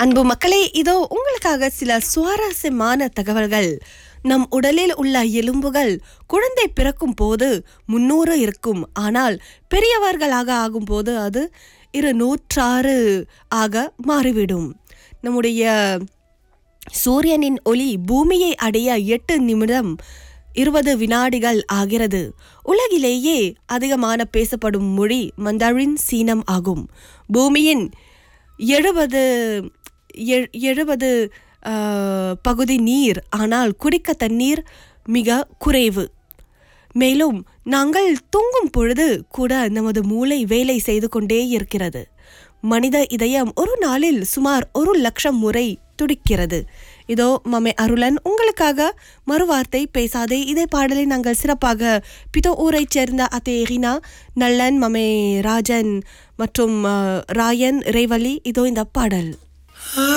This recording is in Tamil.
அன்பு மக்களே இதோ உங்களுக்காக சில சுவாரஸ்யமான தகவல்கள் நம் உடலில் உள்ள எலும்புகள் குழந்தை பிறக்கும் போது முன்னூறு இருக்கும் ஆனால் பெரியவர்களாக ஆகும்போது அது இரு நூற்றாறு ஆக மாறிவிடும் நம்முடைய சூரியனின் ஒளி பூமியை அடைய எட்டு நிமிடம் இருபது வினாடிகள் ஆகிறது உலகிலேயே அதிகமான பேசப்படும் மொழி மந்தாரின் சீனம் ஆகும் பூமியின் எழுபது எழுபது பகுதி நீர் ஆனால் குடிக்க தண்ணீர் மிக குறைவு மேலும் நாங்கள் தூங்கும் பொழுது கூட நமது மூளை வேலை செய்து கொண்டே இருக்கிறது மனித இதயம் ஒரு நாளில் சுமார் ஒரு லட்சம் முறை துடிக்கிறது இதோ மமே அருளன் உங்களுக்காக மறுவார்த்தை பேசாதே இதே பாடலை நாங்கள் சிறப்பாக பிதோ ஊரைச் சேர்ந்த அத்தேகினா நல்லன் மமே ராஜன் மற்றும் அஹ், ராயன் ரேவலி இதோ இந்த பாடல்